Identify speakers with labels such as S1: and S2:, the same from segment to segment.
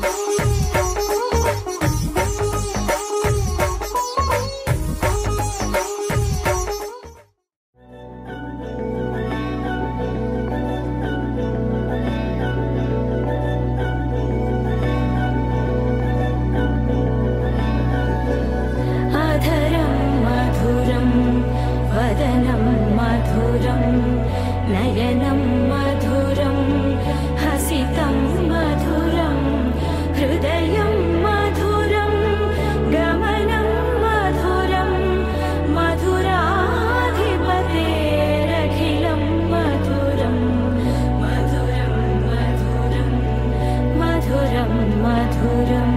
S1: अधरं मधुरं वदनं मधुरं नयनं मधुरं हसितं मधुरं हृदयं मधुरं गमनं मधुरं मधुराधिपतेरखिलं मधुरं मधुरं मधुरं मधुरं मधुरम्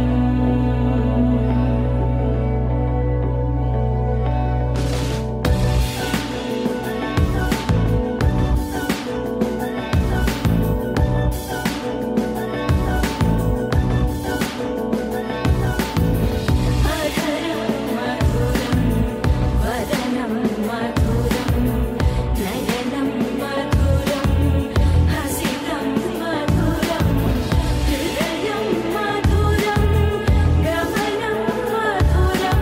S1: अधरं मधुरं वदनं मधुरं नयनं मधुरं हसितं मधुरं हृदयं मधुरं गमनं मधुरं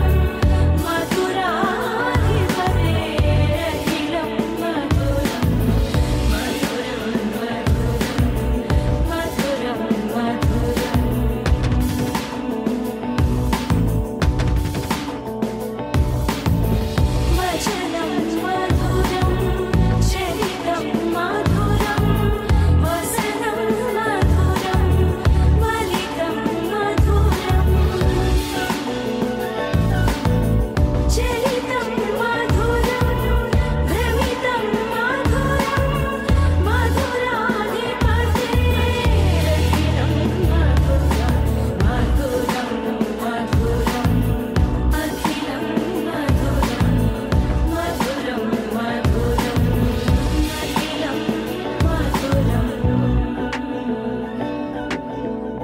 S1: मधुराधिपतेरखिलं मधुरं मधुरं मधुरं मधुरं मधुरम् वचनं मधुरं चरितं मधुरं वसनं मधुरं मलिकं मधुरम् चरितं मधुरं भ्रमितं मधुरं मधुराधिपतेरखिलं मधुरं मधुरं मधुरम् अखिलं मधुरं मधुरं मधुरम् अखिलं मधुरम्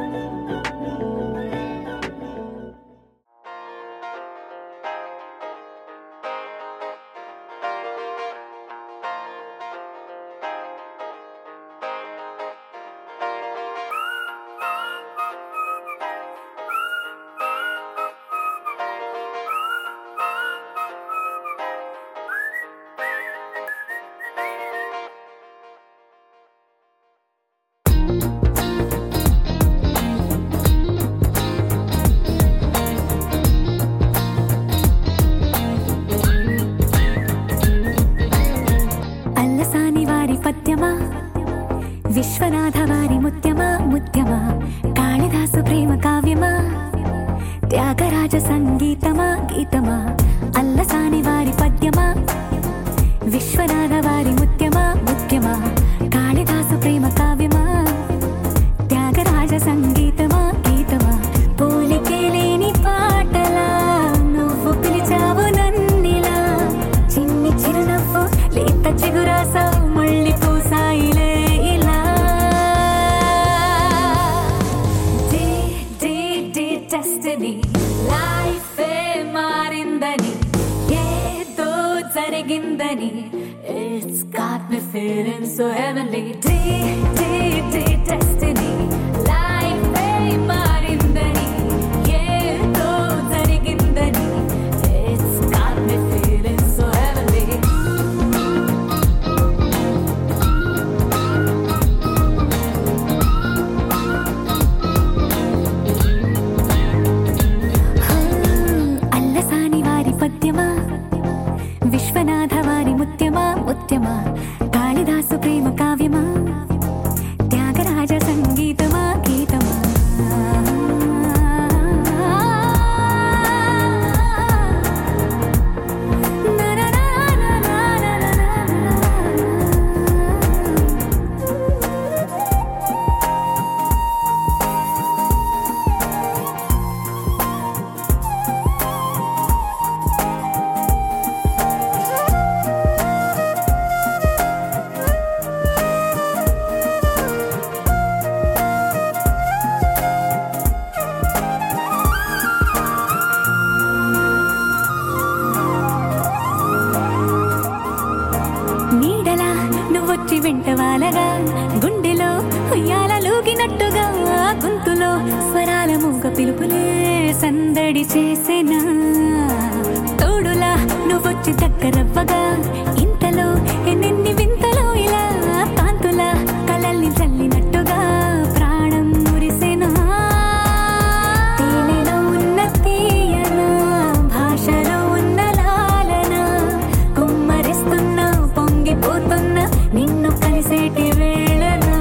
S2: అల్లసాని వారి పద్యమా విశ్వనాథ వారి ముత్యమా ముత్యమా కాళిదాసు ప్రేమ కావ్యమా త్యాగరాజ సంగీతమా గీతమా అల్లసాని వారి పద్యమా విశ్వనాథ వారి ముత్యమా ముత్యమా కాళిదాసు ప్రేమ కావ్యమా త్యాగరాజ సంగీతమా గీతమా పోలికే లేని పాటలా నువ్వు పిలిచావు నన్నిలా చిన్ని చిరునవ్వు లేత చిగురాసా మళ్ళీ పూసాయిలే ఇలా day day day destiny life మారిందని ఏదో జరిగిందని it's got me feeling so heavenly day day day destiny life మారిందని ఏదో జరిగిందని it's got me feeling so heavenly Allasani వారి పద్యమా విశ్వనాథ వారి ముత్యమా ముత్యమా కాళిదాసు ప్రేమ కావ్యమా త్యాగరాజ సంగీతమా గీతమా నీడలా నువ్వొచ్చి వెంట వాలగా గుండెలో ఉయ్యాలూగినట్టుగా గొంతులో పిలుపులే సందడి చేసేనా తోడులా నువ్వొచ్చి దగ్గరవ్వగా ఇంతలో ఎన్నెన్ని వింతలో ఇలా కాంతుల కలల్ని చల్లినట్టుగా ప్రాణం మురిసెనా తేనెలో ఉన్న తీయన భాషలో ఉన్న లాలన కుమ్మరిస్తున్న పొంగిపోతున్న నిన్ను కలిసేటి వేళనా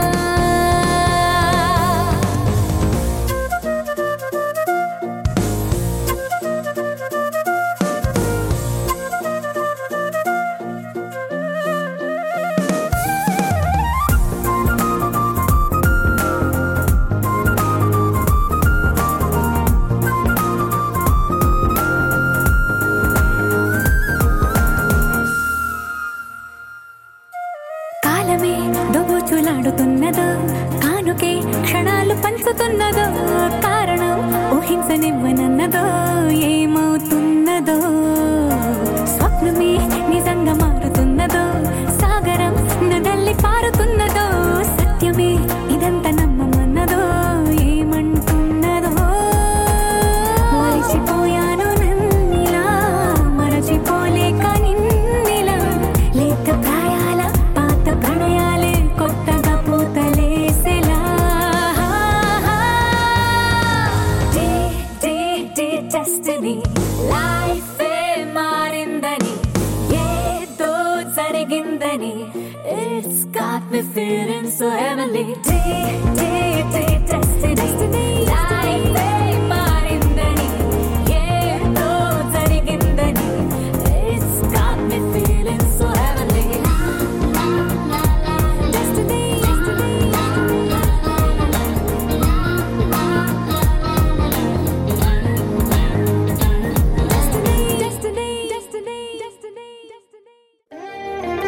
S2: కాలమే దొబుచులాడుతున్నదో కానుకే క్షణాలు పంచుతున్నదో కారణం ఊహించనివ్వనన్నదో ఏమవుతున్నదో స్వప్నమే నిజంగా మారుతున్నదో సాగరం నడల్లి పారుతున్నదో సత్యమే ఇదంతా నమ్మమన్నదో ఏమంటున్నదో మరిచిపోయాను నన్నిలా మరచిపోలేక నిన్నిలా లేత ప్రాయాల పాత ప్రణయాలే కొత్తగా పూతలేసేలా డే డే డే డెస్టినీ లైఫే మారిందని ఏదో జరిగిందని it's got me feeling so heavenly day day day destiny లైఫే మారిందని ఏదో జరిగిందని it's got me feeling so heavenly Destiny, destiny, destiny, destiny, destiny, destiny.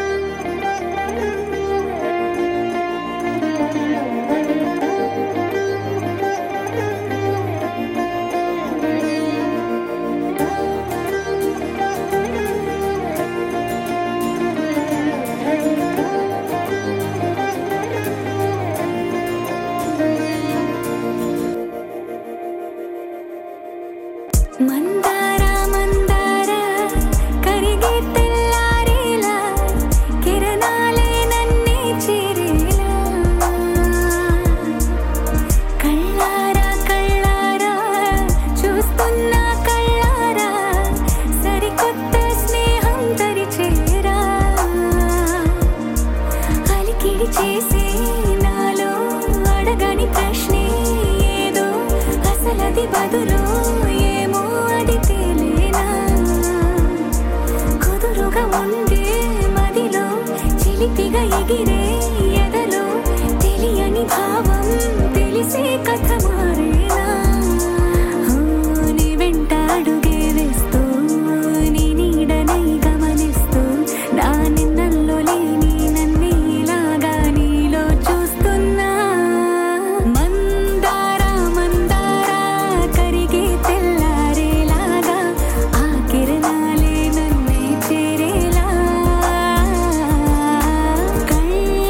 S2: మందార మందార కరిగే తెల్లారేలా కిరణాలే నన్నే చేరేలా కళ్ళారా కళ్ళారా చూస్తున్నా కళ్ళారా సరికొత్త స్నేహం తరిచేరా అలికిడి చేసే నాలో అడగని ప్రశ్నే ఏదో అసలది బదులు ఏమో అది తేలేనా కుదురుగా ఉండే మదిలో చిలిపిగా ఎగిరే ఎదలో తెలియని భావం తెలిసే కథ మారేనా ఆ, నీ వెంట అడుగే వేస్తూ నీ నీడనై గమనిస్తూ నా నిన్నల్లో లేని నన్నే ఇలాగా నీలో చూస్తున్నా మందార మందార కరిగే తెల్లారేలాగా ఆ కిరణాలే నన్నే చేరేలా కళ్ళారా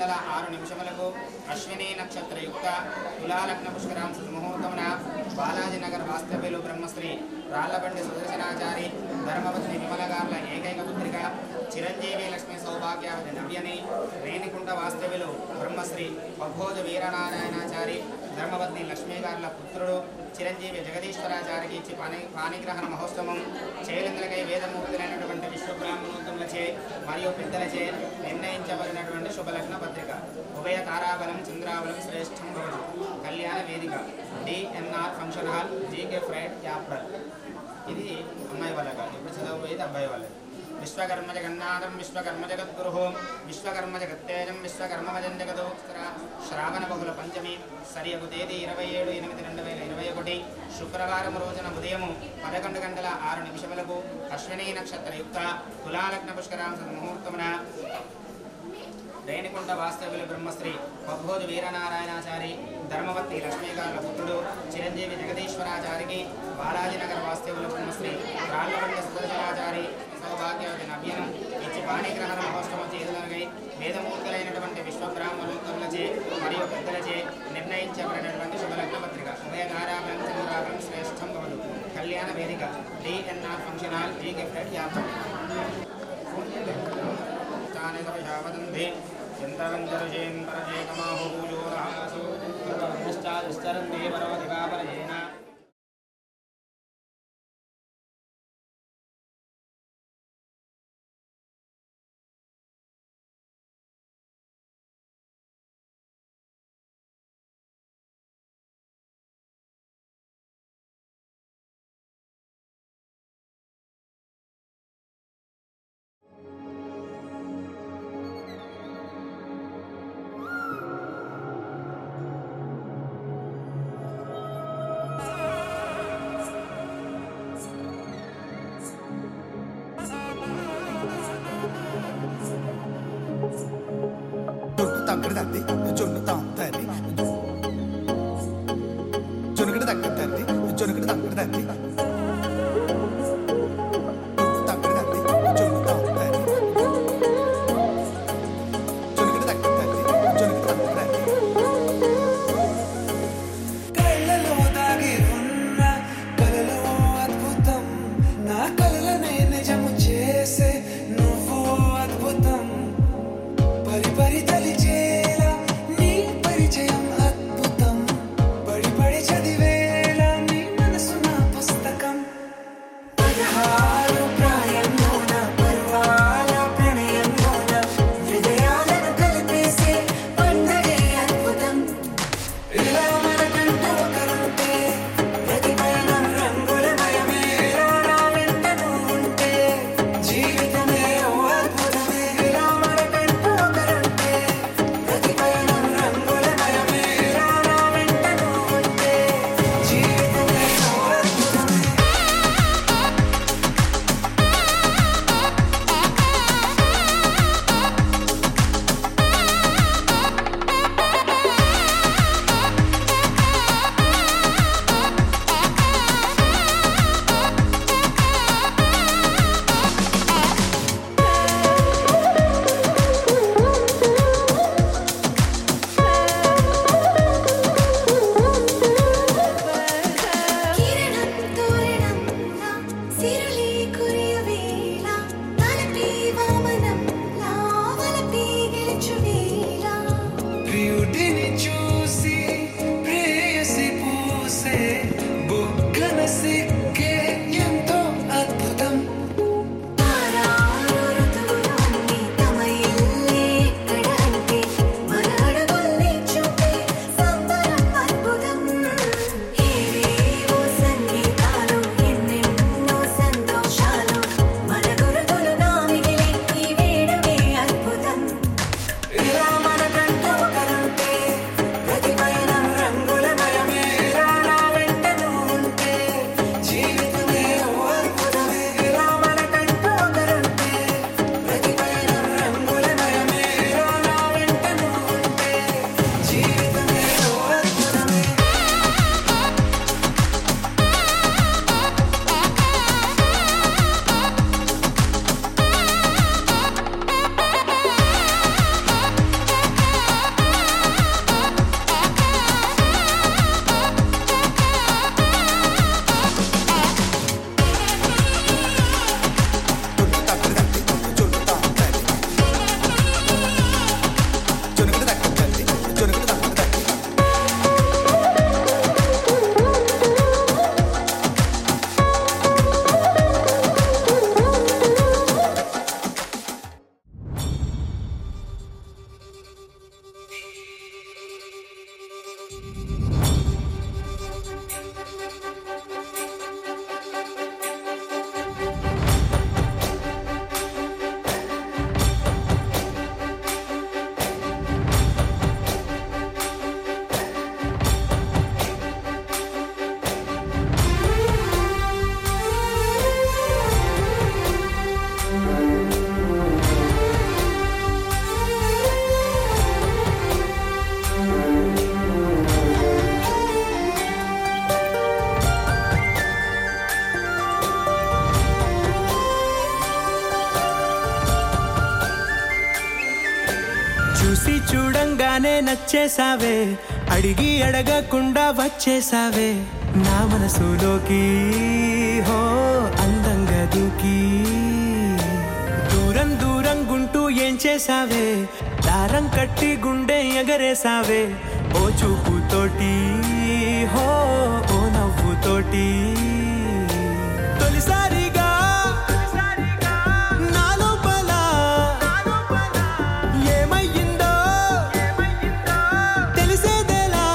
S3: గంటల ఆరు నిమిషములకు అశ్విని నక్షత్రయుక్త తులాలగ్న పుష్కరాంశ ముహూర్తమున బాలాజీ నగర్ వాస్తవ్యులు బ్రహ్మశ్రీ రాళ్లబండి సుదర్శనాచారి ధర్మపత్ని విమలగార్ల ఏకైక పుత్రిక చిరంజీవి లక్ష్మీ సౌభాగ్యావతి నవ్యని రేణికుంట వాస్తవ్యులు బ్రహ్మశ్రీ పభోజ వీరనారాయణాచారి ధర్మపత్ని లక్ష్మీగార్ల పుత్రుడు చిరంజీవి జగదీశ్వరాచారికి ఇచ్చి పాని పాణిగ్రహణ మహోత్సవం చేలందరికై వేదమూర్తులైనటువంటి విశ్వబ్రాహ్మణోత్తములచే మరియు పెద్దలచే నిర్ణయించబడినటువంటి శుభలగ్న పత్రిక ఉభయ తారాబలం చంద్రాబలం శ్రేష్టం భవతి కళ్యాణ వేదిక డిఎన్ఆర్ ఫంక్షన్ హాల్ జీకే ఫ్రైడ్ యాప్రల్ ఇది అమ్మాయి వాళ్ళ కాదు ఇప్పుడు చదవబోయేది అబ్బాయి వాళ్ళది విశ్వకర్మ జగన్నాథం విశ్వకర్మ జగద్గురు విశ్వకర్మ జగత్తేజం విశ్వకర్మజం జగదోత్తర శ్రావణ బహుళ పంచమి సరియగు తేదీ ఇరవై ఏడు ఎనిమిది రెండు వేల ఇరవై ఒకటి శుక్రవారం రోజున ఉదయము పదకొండు గంటల ఆరు నిమిషములకు అశ్విని నక్షత్రయుక్త తులాలగ్న పుష్కరాంశ ముహూర్తమున రేణికుంట వాస్తవ్యుల బ్రహ్మశ్రీ పబ్బోజు వీరనారాయణాచారి ధర్మవతి లక్ష్మీగారుల పుత్రుడు చిరంజీవి జగదీశ్వరాచారికి బాలాజీనగర్ వాస్తవ్యుల బ్రహ్మశ్రీ రాళ్లబండి సుదర్శనాచారి సౌభాగ్యవతి నవ్యనం ఇచ్చి పాణిగ్రహణ మహోత్సవం చేతులకై వేదమూర్తులైనటువంటి విశ్వబ్రాహ్మణోత్తములచే మరియు పెద్దలచే నిర్ణయించబడినటువంటి శుభలగ్న పత్రిక ఉభయకారాభం చంద్రాభం శ్రేష్టం భవదు కళ్యాణ వేదిక డిఎన్ఆర్ ఫంక్షన్ హాల్ జీ గిఫ్టెడ్ యాత్ర తానే సవిషావదంతి చంద్రవంజరుషేన్ పరజేకమాహుజో రాసు పరమశ్చాదుస్తరందే పరమధికాపరయేన
S4: జొన్ను తగ్గడదండి జొన్ను తాంతండి జొనుగడ తగ్గదండి జొనుగడ తగ్గదండి తగ్గదండి జొన్ను తాంతండి జొనుగడ తగ్గదండి జొనుగడ తగ్గదండి
S5: కళ్ళలో దాగి ఉన్న కలలో అద్భుతం నా కలలనే నిజము చేసే నువ్వు అద్భుతం పరి పరి తలిచేలా నీ పరిచయ
S6: చూసి చూడంగానే నచ్చేసావే అడిగి అడగకుండా వచ్చేసావే నా మనసులోకి హో అందంగా దూకి దూరం దూరం గుంటూ ఏం చేసావే దారం కట్టి గుండె ఎగరేసావే ఓ చూపుతోటి హో ఓ నవ్వుతోటి తొలిసారిగా నా లోపల ఏమయ్యిందో తెలిసేదేలా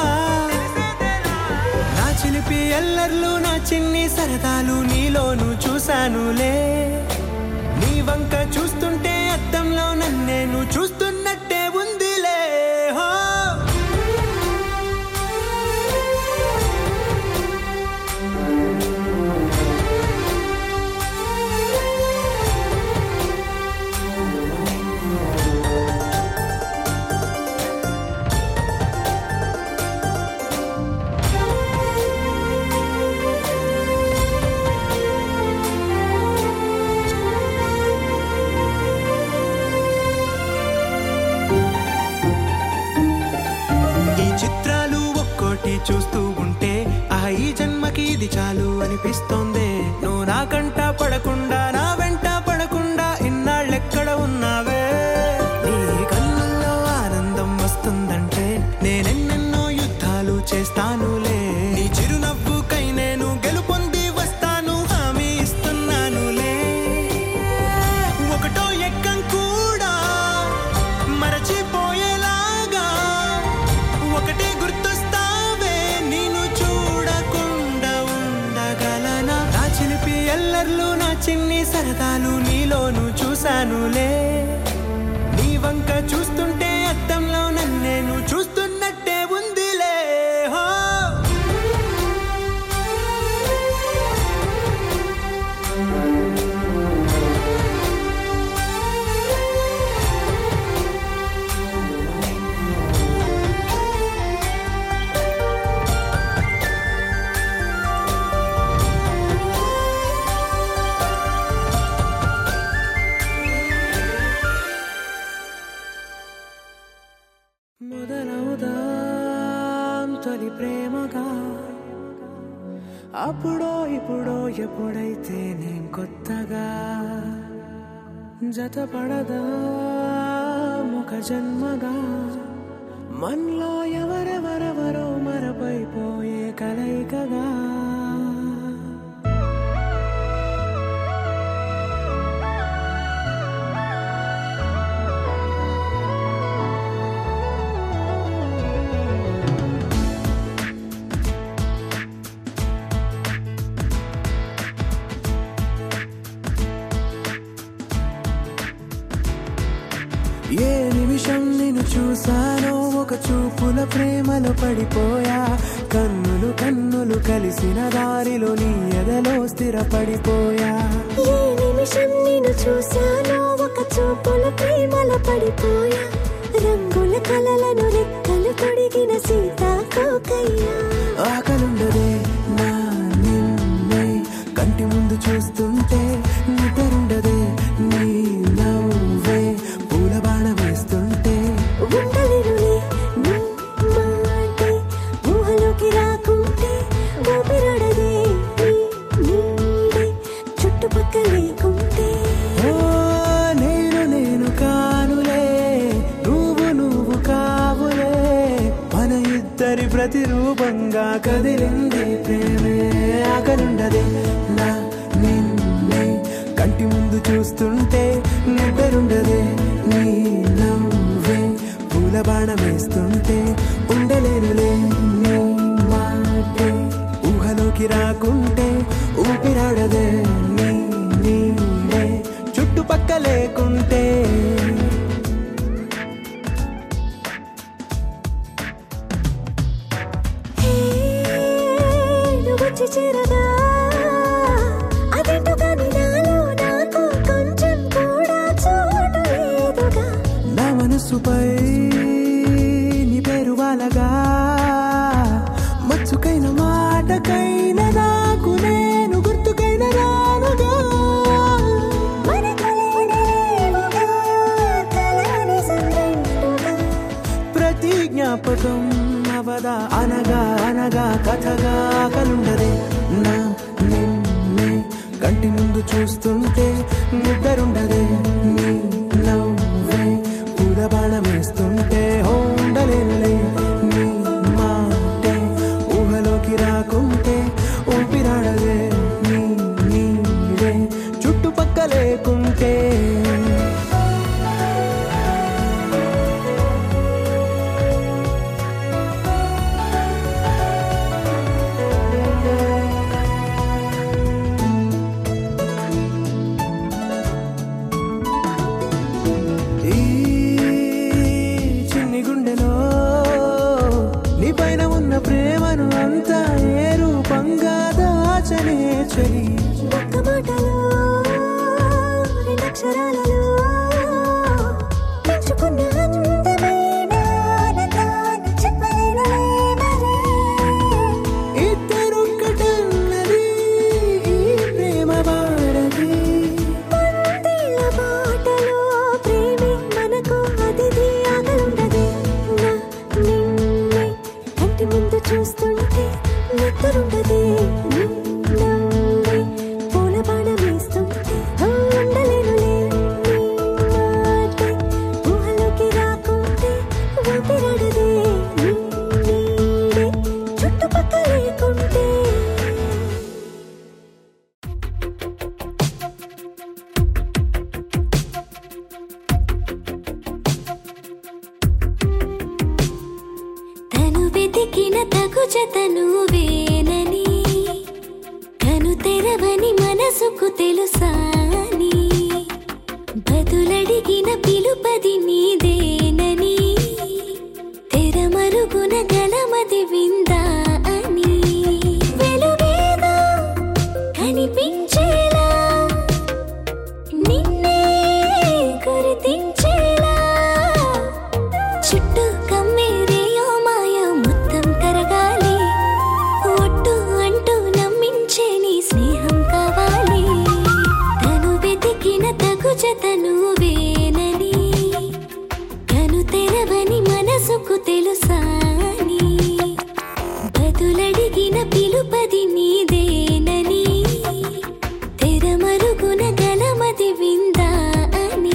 S6: నా చిలిపి ఎల్లర్లు నా చిన్ని సరదాలు నీలోను చూశానులే నీ వంక చూస్తుంటే అద్దంలో నన్నేను చూస్తున్నట్టే ఉందిలే హో ఈ చిత్రాలు ఒక్కోటి చూస్తూ ఉంటే ఆ ఈ జన్మకి ఇది చాలు అనిపిస్తోంది నువ్వు నా కంట పడకుండా నా వెంట పడకుండా ఇన్నాళ్ళెక్కడ ఉన్నావే నీ కళ్ళల్లో ఆనందం వస్తుందంటే నేనెన్నెన్నో యుద్ధాలు చేస్తానులే నీ చిరునవ్వుకై నేను గెలుపొంది వస్తాను హామీ ఇస్తున్నానులే ఒకటో ఎక్కం కూడా మరచిపోయేలాగా ఒకటే గుర్తొస్తావే నేను చూడకుండా ఉండగలనా నా చిలిపి ఎల్లర్లు నా చిన్ని సరదాలు నీలోను చూశానులే నీ వంక చూస్తుంటే అద్దంలో నన్నేను చూస్తున్నట్టే ఉందిలే హో మొదలవుదాం తొలి ప్రేమగా అప్పుడో ఇప్పుడో ఎప్పుడైతే నేను కొత్తగా జతపడదా ఒక జన్మగా మనలో ఎవరెవరెవరో మరపైపోయే కలయికగా ఏ నిమిషం నేను చూసానో ఒక చూపుల ప్రేమలో పడిపోయా కన్నులు కన్నులు కలిసిన దారిలో నీ ఎదలో స్థిరపడిపోయా
S2: ఏ నిమిషం నేను చూశానో ఒక చూపుల ప్రేమల పడిపోయా రంగుల కలలను రెక్కలు తొడిగిన సీతాకోకయ్యా
S6: ఆకలుండదే నా నిన్నే కంటి ముందు చూస్తుంటే నిద్రుండదే నీ నవ్వే పూల బాణ వేస్తుంటే
S2: ఉండలేనులే నీ మాటే ఊహలోకి రాకుంటే ఊపిరాడదే నీ నీడే చుట్టుపక్కల లేకుంటే
S6: ఓ నేను నేను కానులే నువ్వు నువ్వు కావులే మన ఇద్దరి ప్రతిరూపంగా కదిలింది ప్రేమే ఆకలుండదే నా నిన్నే కంటి ముందు చూస్తుంటే నిద్రుండదే నీ నవ్వే పూల బాణం వేస్తుంటే ఉండలేనులే నీ మాటే ఊహలోకి రాకుంటే ఊపిరాడదే నీ నీడే చుట్టుపక్క లేకుంటే
S2: హే, నువ్వు వచ్చి చేరగా అదేంటో కానీ నాలో నాకు కొంచెం కూడా చోటు లేదుగా
S6: నా మనసుపై నీ పేరు వాలగా మచ్చుకైన మాటకైన నాకు నేను గుర్తుకైన రానుగా
S2: మనకు లేనేమోగా కలని సంగంటుగా
S6: నరకం అవదా అనగా అనగా కథగా కలుండదే నా నిన్నే కంటి ముందు చూస్తుంటే నిద్రుండదే నీ నవ్వే పూలబాణం వేస్తుంటే హో ఉండలేనులే నీ మాటే ఊహలోకి రాకుంటే ఊపిరాడదే నీ నీడే చుట్టుపక్క లేకుంటే ఈ చిన్ని గుండెలో నీ పైన ఉన్న ప్రేమను అంతా ఏ రూపంగా దాచనే చలి
S2: ఒక్క మాటలో రెండక్షరాలలో పెంచుకున్న అందమైన ఆనందాన్ని చెప్పలేనులే మరి.
S6: ఇద్దరొక్కటన్నది ఈ ప్రేమ వాడది
S2: వందేళ్ల బాటలో ప్రేమే మనకు అతిథి ఆగలుండదే. నా నిన్నే కంటి ముందు చూస్తుంటే నిద్రుండదే. నీ నవ్వే పూల బాణం వేస్తుంటే ఆ ఉండలేనులే. నీ మాటే ఊహలోకి రాకుంటే ఊపిరాడదే. నీ నీడే చుట్టుపక్కల లేకుంటే తను వెతికిన తగు జతను వేనని కను తెరవని మనసుకు తెలుసాని బదులడిగిన పిలుపది నీదేనని తెరమరుగున గలమది విందా అని వెలుగేదో కనిపించేలా నిన్నే గుర్తించేలా చుట్టూ కమ్మేరేయో మాయ మొత్తం కరగాలి ఒట్టు అంటూ నమ్మించే నీ స్నేహం కావాలి తను వెతికిన తగు జతను వేనని కను తెరవని మనసుకు తెలుసాని బదులడిగిన పిలుపది నీదేనని తెరమరుగున గలమది విందా అని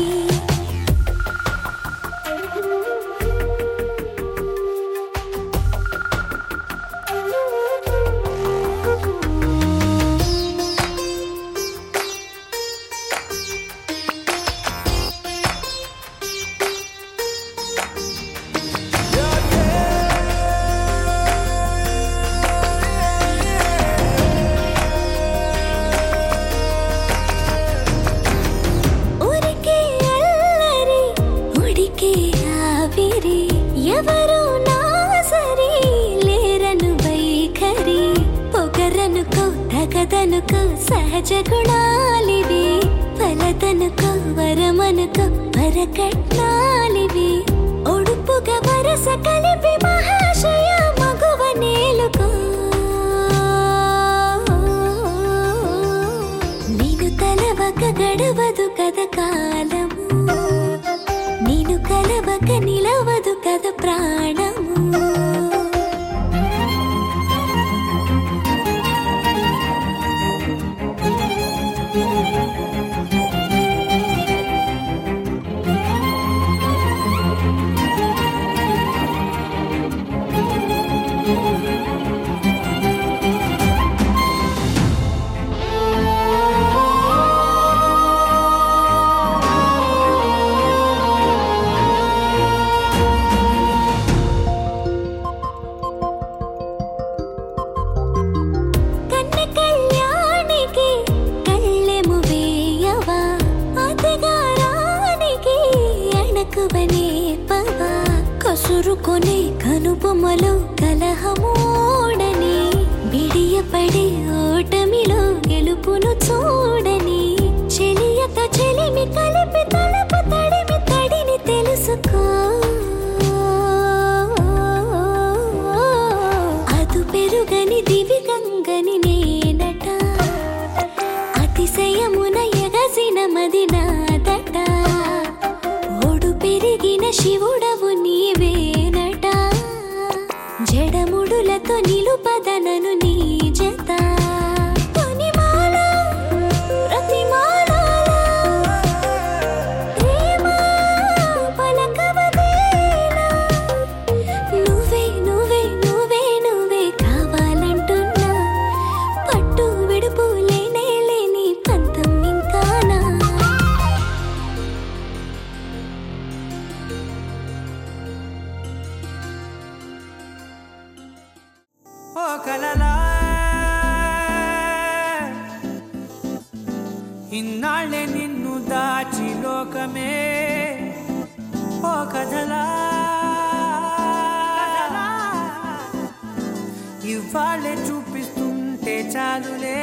S2: ఊరికే అల్లరి ఉడికే ఆవిరి ఎవరు నా సరి లేరను వైఖరి పొగరనుకో తగదనుకో సహజ గుణాలివి ఫలదనుకో వరమనుకో వరకట్నాలివి ఒడుపుగా వరస కలిపి మహాశయ మగువ నేలుకో నేను తలవక గడవదు కద కాలము నేను కలవక నిలవదు కద ప్రాణము కన్న కళ్యాణికి కళ్ళెము వేయవా అతగారానికి అణకువనే పవా కసురుకొనే కనుబొమ్మలో కలహమోడని బిడియపడే ఓటమిలో గెలుపును చూడని చెలియతో చెలిమి కలిపి తలపు తడిమి తడిని తెలుసుకో అదు పెరుగని దివి గంగని నేనట అతిశయమున ఎగసిన మది నాదట ఓడు పెరిగిన శివుడవు నీవేనట
S6: ఇన్నాళ్ళే నిన్ను దాచి లోకమే ఓ కథలా ఇవాళ్ళే చూపిస్తుంటే చాలులే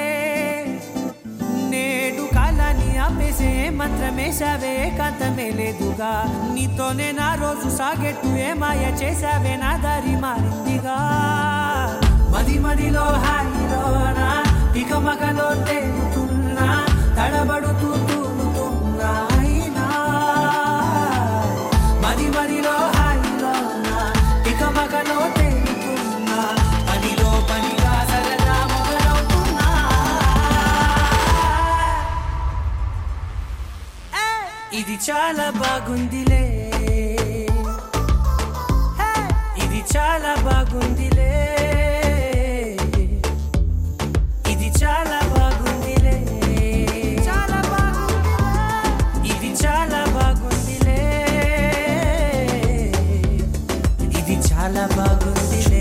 S6: నేడు కాలాన్ని ఆపేసే మంత్రమేశావే కాంతమే లేదుగా నీతోనే నా రోజు సాగెట్టు ఏ మాయ చేశావే నా దారి మారిందిగా మది మదిలో హాయిలోనా ఇక మగలో తేలుతున్నా తడబడుతూ తూలుతున్నా అయినా మది మదిలో హాయిలోనా ఇక మగలో తేలుతున్నా పనిలో పనిగా సరదా మొదలవుతున్నా ఇది చాలా బాగుందిలే ఇది చాలా బాగుందిలే ఇది చాలా బాగుందిలే చాలా బాగుంది ఇది చాలా బాగుందిలే ఇది చాలా బాగుందిలే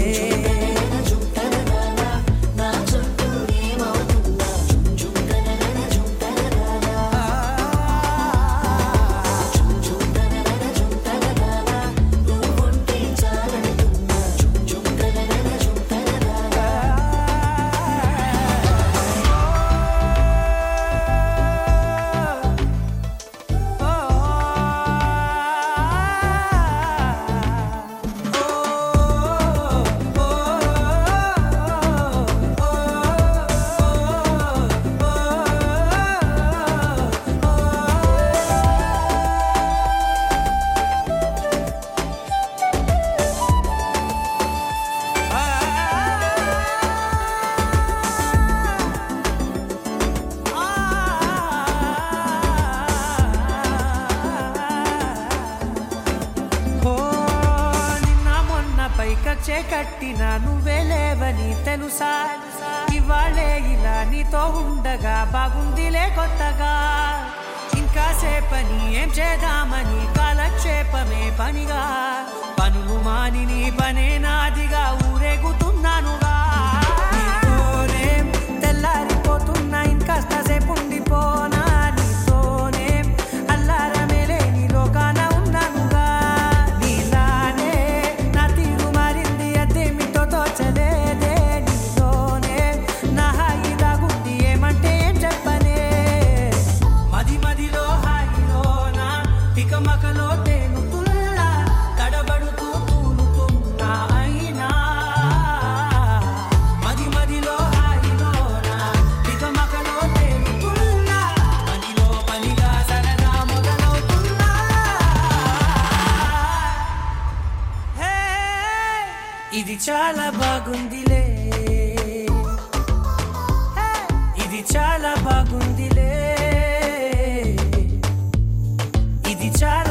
S6: ఓ నిన్న మొన్న పైకచ్చే కట్టిన నువ్వే లేవని తెలుసా ఇవాళే ఇలా నీతో ఉండగా బాగుందిలే కొత్తగా ఇంకా సేపని ఏం చేద్దామని కాలక్షేపమే పనిగా పనులు మాని నీ పనే నాదిగా ఊరేగుతున్నానుగా నీతోనే తెల్లారిపోతున్నా ఇంకాస్త సేపు ఉండిపోనా నీతోనే అల్లారమే లేని లోకాన ఉన్నానుగా నీలానే నా తీరు మారింది అదేమిటో తోచలేదే నీలోనే నా హాయి దాగుంది ఏమంటే ఏం చెప్పనే మది మదిలో హాయిలోన తికమకలో తేలుతున్నా తడబడుతూ తూలుతున్నా అయినా మది మదిలో హాయిలోన తికమకలో తేలుతున్నా పనిలో పనిగా సరదా మొదలవుతున్నా హే, ఇది చాలా బాగుందిలే హే, ఇది చాలా బాగుందిలే ఇది చాలా